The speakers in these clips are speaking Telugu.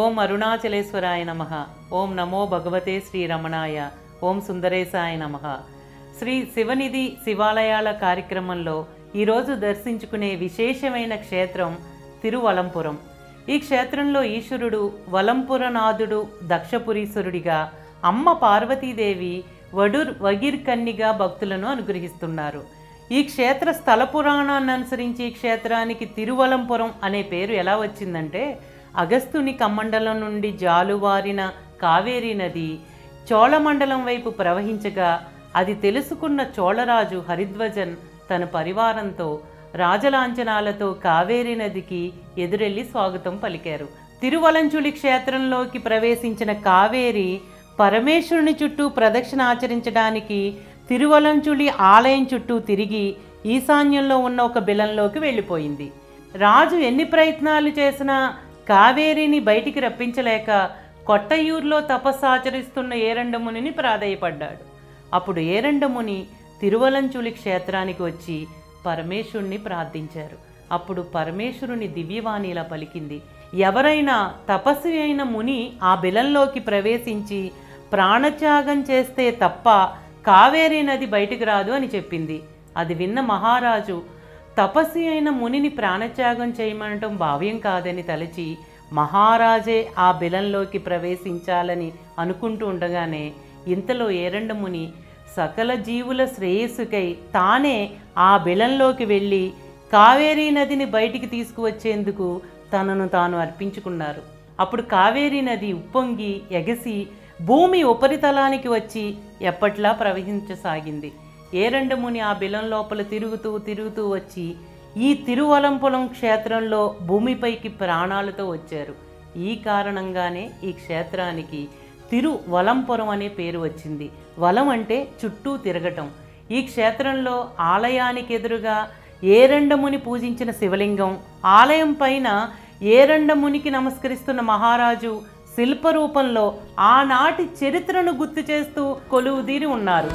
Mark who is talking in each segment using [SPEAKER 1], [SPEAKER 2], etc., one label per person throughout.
[SPEAKER 1] ఓం అరుణాచలేశ్వరాయ నమ ఓం నమో భగవతే శ్రీరమణాయ ఓం సుందరేశాయ నమ శ్రీ శివనిధి శివాలయాల కార్యక్రమంలో ఈరోజు దర్శించుకునే విశేషమైన క్షేత్రం తిరువలంపురం ఈ క్షేత్రంలో ఈశ్వరుడు వలంపురనాథుడు దక్షపురీశ్వరుడిగా అమ్మ పార్వతీదేవి వడుర్ వగిర్కన్నిగా భక్తులను అనుగ్రహిస్తున్నారు ఈ క్షేత్ర స్థల పురాణాన్ని అనుసరించి ఈ క్షేత్రానికి తిరువలంపురం అనే పేరు ఎలా వచ్చిందంటే అగస్తుని కమండలం నుండి జాలువారిన కావేరీ నది చోళమండలం వైపు ప్రవహించగా అది తెలుసుకున్న చోళరాజు హరిధ్వజన్ తన పరివారంతో రాజలాంఛనాలతో కావేరీ నదికి ఎదురెళ్లి స్వాగతం పలికారు తిరువలంచులి క్షేత్రంలోకి ప్రవేశించిన కావేరి పరమేశ్వరుని చుట్టూ ప్రదక్షిణ ఆచరించడానికి తిరువలంచులి ఆలయం చుట్టూ తిరిగి ఈశాన్యంలో ఉన్న ఒక బిలంలోకి వెళ్ళిపోయింది రాజు ఎన్ని ప్రయత్నాలు చేసినా కావేరిని బయటికి రప్పించలేక కొట్టయూరులో తపస్సు ఆచరిస్తున్న ఏరండమునిని ప్రాధేయపడ్డాడు అప్పుడు ఏరండముని తిరువలంచులి క్షేత్రానికి వచ్చి పరమేశ్వరుణ్ణి ప్రార్థించారు అప్పుడు పరమేశ్వరుని దివ్యవాణి ఇలా పలికింది ఎవరైనా తపస్వి అయిన ముని ఆ బిలంలోకి ప్రవేశించి ప్రాణత్యాగం చేస్తే తప్ప కావేరీ నది బయటికి రాదు అని చెప్పింది అది విన్న మహారాజు తపస్వి అయిన మునిని ప్రాణత్యాగం చేయమనటం భావ్యం కాదని తలచి మహారాజే ఆ బిలంలోకి ప్రవేశించాలని అనుకుంటూ ఉండగానే ఇంతలో ఏరండ ముని సకల జీవుల శ్రేయస్సుకై తానే ఆ బిలంలోకి వెళ్ళి కావేరీ నదిని బయటికి తీసుకువచ్చేందుకు తనను తాను అర్పించుకున్నారు అప్పుడు కావేరీ నది ఉప్పొంగి ఎగసి భూమి ఉపరితలానికి వచ్చి ఎప్పట్లా ప్రవహించసాగింది ఏరండముని ఆ బిలం లోపల తిరుగుతూ తిరుగుతూ వచ్చి ఈ తిరువలంపులం క్షేత్రంలో భూమిపైకి ప్రాణాలతో వచ్చారు ఈ కారణంగానే ఈ క్షేత్రానికి తిరువలంపురం అనే పేరు వచ్చింది వలం అంటే చుట్టూ తిరగటం ఈ క్షేత్రంలో ఆలయానికి ఎదురుగా ఏరండముని పూజించిన శివలింగం ఆలయం పైన ఏరండమునికి నమస్కరిస్తున్న మహారాజు శిల్పరూపంలో ఆనాటి చరిత్రను గుర్తు చేస్తూ కొలువుదీరి ఉన్నారు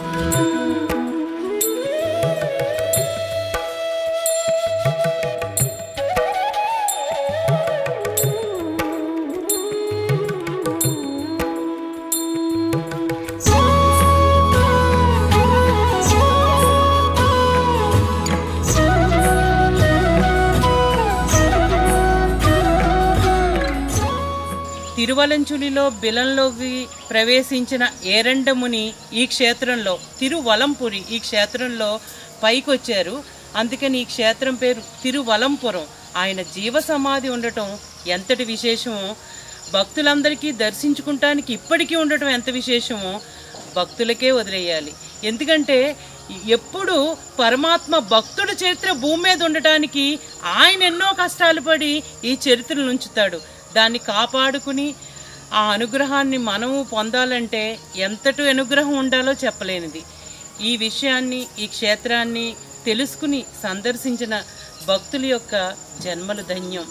[SPEAKER 1] తిరువలంచులిలో బిలంలోకి ప్రవేశించిన ఏరండముని ఈ క్షేత్రంలో తిరువలంపురి ఈ క్షేత్రంలో పైకొచ్చారు అందుకని ఈ క్షేత్రం పేరు తిరువలంపురం ఆయన జీవ సమాధి ఉండటం ఎంతటి విశేషమో భక్తులందరికీ దర్శించుకుంటానికి ఇప్పటికీ ఉండటం ఎంత విశేషమో భక్తులకే వదిలేయాలి ఎందుకంటే ఎప్పుడు పరమాత్మ భక్తుడి చరిత్ర భూమి మీద ఉండటానికి ఆయన ఎన్నో కష్టాలు పడి ఈ చరిత్రను ఉంచుతాడు దాన్ని కాపాడుకుని ఆ అనుగ్రహాన్ని మనము పొందాలంటే ఎంతటి అనుగ్రహం ఉండాలో చెప్పలేనిది ఈ విషయాన్ని ఈ క్షేత్రాన్ని తెలుసుకుని సందర్శించిన భక్తుల యొక్క జన్మలు ధన్యం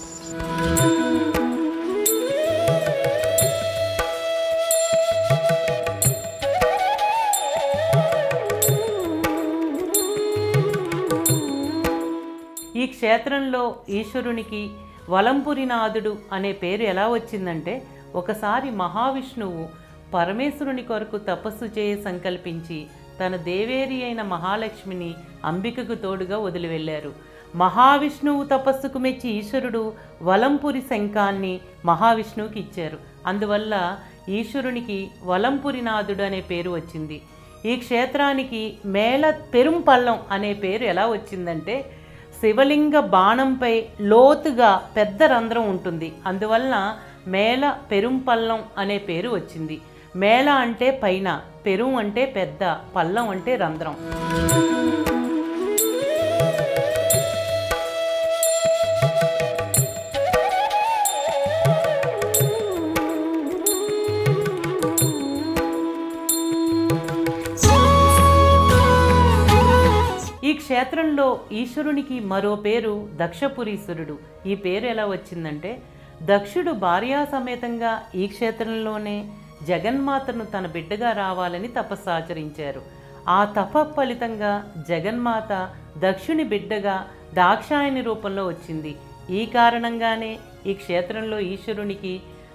[SPEAKER 1] ఈ క్షేత్రంలో ఈశ్వరునికి వలంపురినాథుడు అనే పేరు ఎలా వచ్చిందంటే ఒకసారి మహావిష్ణువు పరమేశ్వరుని కొరకు తపస్సు చేయ సంకల్పించి తన దేవేరి అయిన మహాలక్ష్మిని అంబికకు తోడుగా వదిలి వెళ్ళారు మహావిష్ణువు తపస్సుకు మెచ్చి ఈశ్వరుడు వలంపురి శంఖాన్ని మహావిష్ణువుకి ఇచ్చారు అందువల్ల ఈశ్వరునికి వలంపురినాథుడు అనే పేరు వచ్చింది ఈ క్షేత్రానికి మేళ పెరుంపల్లం అనే పేరు ఎలా వచ్చిందంటే శివలింగ బాణంపై లోతుగా పెద్ద రంధ్రం ఉంటుంది అందువలన మేళ పెరుంపల్లం అనే పేరు వచ్చింది మేళ అంటే పైన పెరుం అంటే పెద్ద పల్లం అంటే రంధ్రం ఈ క్షేత్రంలో ఈశ్వరునికి మరో పేరు దక్షపురీశ్వరుడు ఈ పేరు ఎలా వచ్చిందంటే దక్షుడు భార్యా సమేతంగా ఈ క్షేత్రంలోనే జగన్మాతను తన బిడ్డగా రావాలని తపస్సు ఆచరించారు ఆ తప ఫలితంగా జగన్మాత దక్షుని బిడ్డగా దాక్షాయని రూపంలో వచ్చింది ఈ కారణంగానే ఈ క్షేత్రంలో ఈశ్వరునికి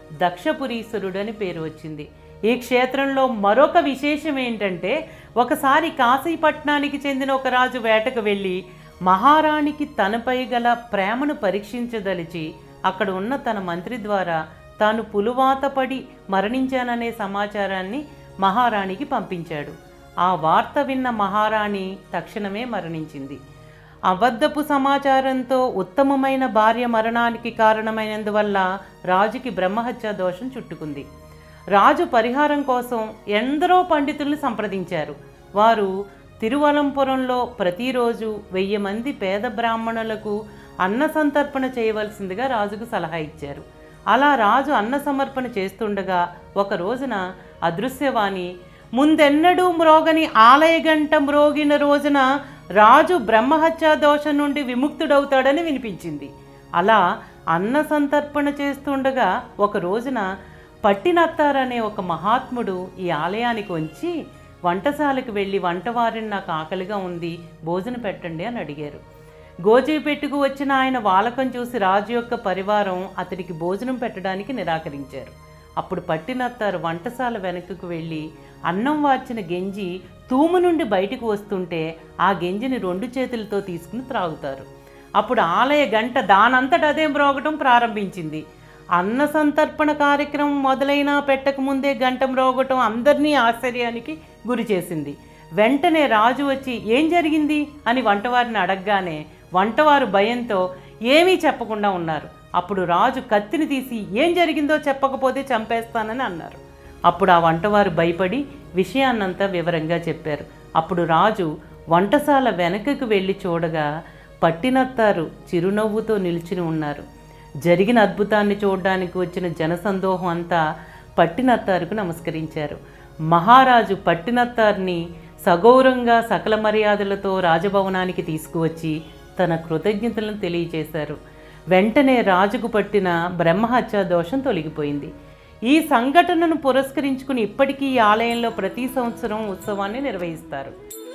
[SPEAKER 1] దక్షపురీశ్వరుడు అని పేరు వచ్చింది ఈ క్షేత్రంలో మరొక విశేషం ఏంటంటే ఒకసారి కాశీపట్నానికి చెందిన ఒక రాజు వేటకు వెళ్ళి మహారాణికి తనపై గల ప్రేమను పరీక్షించదలిచి అక్కడ ఉన్న తన మంత్రి ద్వారా తాను పులువాత పడి మరణించాననే సమాచారాన్ని మహారాణికి పంపించాడు ఆ వార్త విన్న మహారాణి తక్షణమే మరణించింది అబద్ధపు సమాచారంతో ఉత్తమమైన భార్య మరణానికి కారణమైనందువల్ల రాజుకి బ్రహ్మహత్య దోషం చుట్టుకుంది రాజు పరిహారం కోసం ఎందరో పండితుల్ని సంప్రదించారు వారు తిరువలంపురంలో ప్రతిరోజు వెయ్యి మంది పేద బ్రాహ్మణులకు అన్న సంతర్పణ చేయవలసిందిగా రాజుకు సలహా ఇచ్చారు అలా రాజు అన్న సమర్పణ చేస్తుండగా ఒక రోజున అదృశ్యవాణి ముందెన్నడూ మ్రోగని ఆలయ గంట మ్రోగిన రోజున రాజు బ్రహ్మహత్యా దోషం నుండి విముక్తుడవుతాడని వినిపించింది అలా అన్న సంతర్పణ చేస్తుండగా ఒక రోజున పట్టినత్తారనే ఒక మహాత్ముడు ఈ ఆలయానికి వచ్చి వంటశాలకు వెళ్ళి వంటవారిని నాకు ఆకలిగా ఉంది భోజనం పెట్టండి అని అడిగారు గోజీ పెట్టుకు వచ్చిన ఆయన వాలకం చూసి రాజు యొక్క పరివారం అతడికి భోజనం పెట్టడానికి నిరాకరించారు అప్పుడు పట్టినత్తారు వంటశాల వెనకకు వెళ్ళి అన్నం వార్చిన గెంజి తూము నుండి బయటకు వస్తుంటే ఆ గెంజిని రెండు చేతులతో తీసుకుని త్రాగుతారు అప్పుడు ఆలయ గంట దానంతట అదే మ్రోగటం ప్రారంభించింది అన్న సంతర్పణ కార్యక్రమం మొదలైనా పెట్టకముందే గంట మ్రోగటం అందరినీ ఆశ్చర్యానికి గురి చేసింది వెంటనే రాజు వచ్చి ఏం జరిగింది అని వంటవారిని అడగగానే వంటవారు భయంతో ఏమీ చెప్పకుండా ఉన్నారు అప్పుడు రాజు కత్తిని తీసి ఏం జరిగిందో చెప్పకపోతే చంపేస్తానని అన్నారు అప్పుడు ఆ వంటవారు భయపడి విషయాన్నంతా వివరంగా చెప్పారు అప్పుడు రాజు వంటశాల వెనకకు వెళ్ళి చూడగా పట్టినత్తారు చిరునవ్వుతో నిల్చుని ఉన్నారు జరిగిన అద్భుతాన్ని చూడడానికి వచ్చిన జనసందోహం అంతా పట్టినత్తారుకు నమస్కరించారు మహారాజు పట్టినత్తారిని సగౌరవంగా సకల మర్యాదలతో రాజభవనానికి తీసుకువచ్చి తన కృతజ్ఞతలను తెలియజేశారు వెంటనే రాజుకు పట్టిన బ్రహ్మహత్యా దోషం తొలగిపోయింది ఈ సంఘటనను పురస్కరించుకుని ఇప్పటికీ ఈ ఆలయంలో ప్రతి సంవత్సరం ఉత్సవాన్ని నిర్వహిస్తారు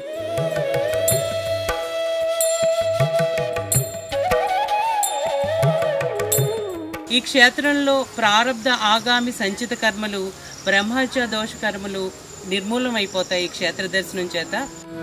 [SPEAKER 1] ఈ క్షేత్రంలో ప్రారబ్ధ ఆగామి సంచిత కర్మలు బ్రహ్మహత్య దోష కర్మలు నిర్మూలమైపోతాయి ఈ క్షేత్ర దర్శనం చేత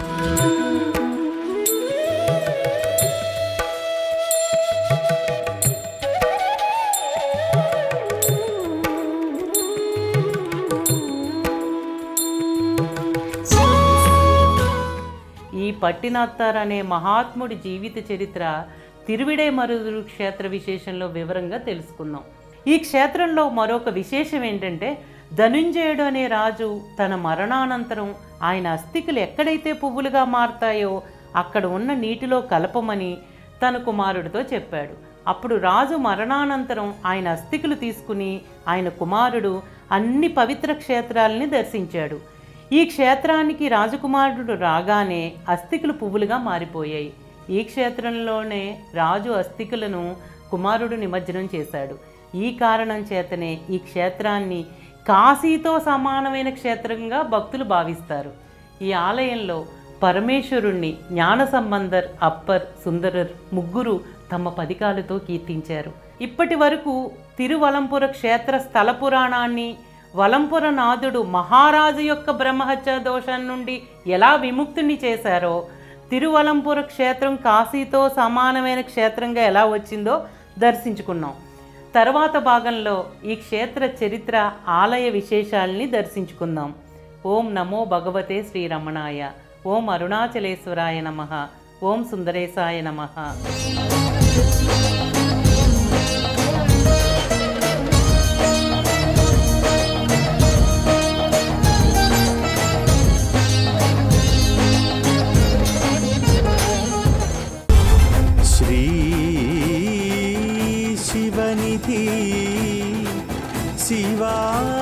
[SPEAKER 1] ఈ పట్టినత్తార్ అనే మహాత్ముడి జీవిత చరిత్ర తిరువిడే మరుదురు క్షేత్ర విశేషంలో వివరంగా తెలుసుకుందాం ఈ క్షేత్రంలో మరొక విశేషం ఏంటంటే ధనుంజయుడు అనే రాజు తన మరణానంతరం ఆయన అస్థికులు ఎక్కడైతే పువ్వులుగా మారతాయో అక్కడ ఉన్న నీటిలో కలపమని తన కుమారుడితో చెప్పాడు అప్పుడు రాజు మరణానంతరం ఆయన అస్థికులు తీసుకుని ఆయన కుమారుడు అన్ని పవిత్ర క్షేత్రాలని దర్శించాడు ఈ క్షేత్రానికి రాజకుమారుడు రాగానే అస్థికులు పువ్వులుగా మారిపోయాయి ఈ క్షేత్రంలోనే రాజు అస్థికులను కుమారుడు నిమజ్జనం చేశాడు ఈ కారణం చేతనే ఈ క్షేత్రాన్ని కాశీతో సమానమైన క్షేత్రంగా భక్తులు భావిస్తారు ఈ ఆలయంలో పరమేశ్వరుణ్ణి జ్ఞాన సంబంధర్ అప్పర్ సుందరర్ ముగ్గురు తమ పదికాలతో కీర్తించారు ఇప్పటి వరకు తిరువలంపుర క్షేత్ర స్థల పురాణాన్ని వలంపుర నాథుడు మహారాజు యొక్క బ్రహ్మహత్య దోషం నుండి ఎలా విముక్తిని చేశారో తిరువలంపుర క్షేత్రం కాశీతో సమానమైన క్షేత్రంగా ఎలా వచ్చిందో దర్శించుకున్నాం తర్వాత భాగంలో ఈ క్షేత్ర చరిత్ర ఆలయ విశేషాల్ని దర్శించుకుందాం ఓం నమో భగవతే శ్రీరమణాయ ఓం అరుణాచలేశ్వరాయ నమ ఓం సుందరేశాయ నమ
[SPEAKER 2] శ్రీ శివనిధి శివా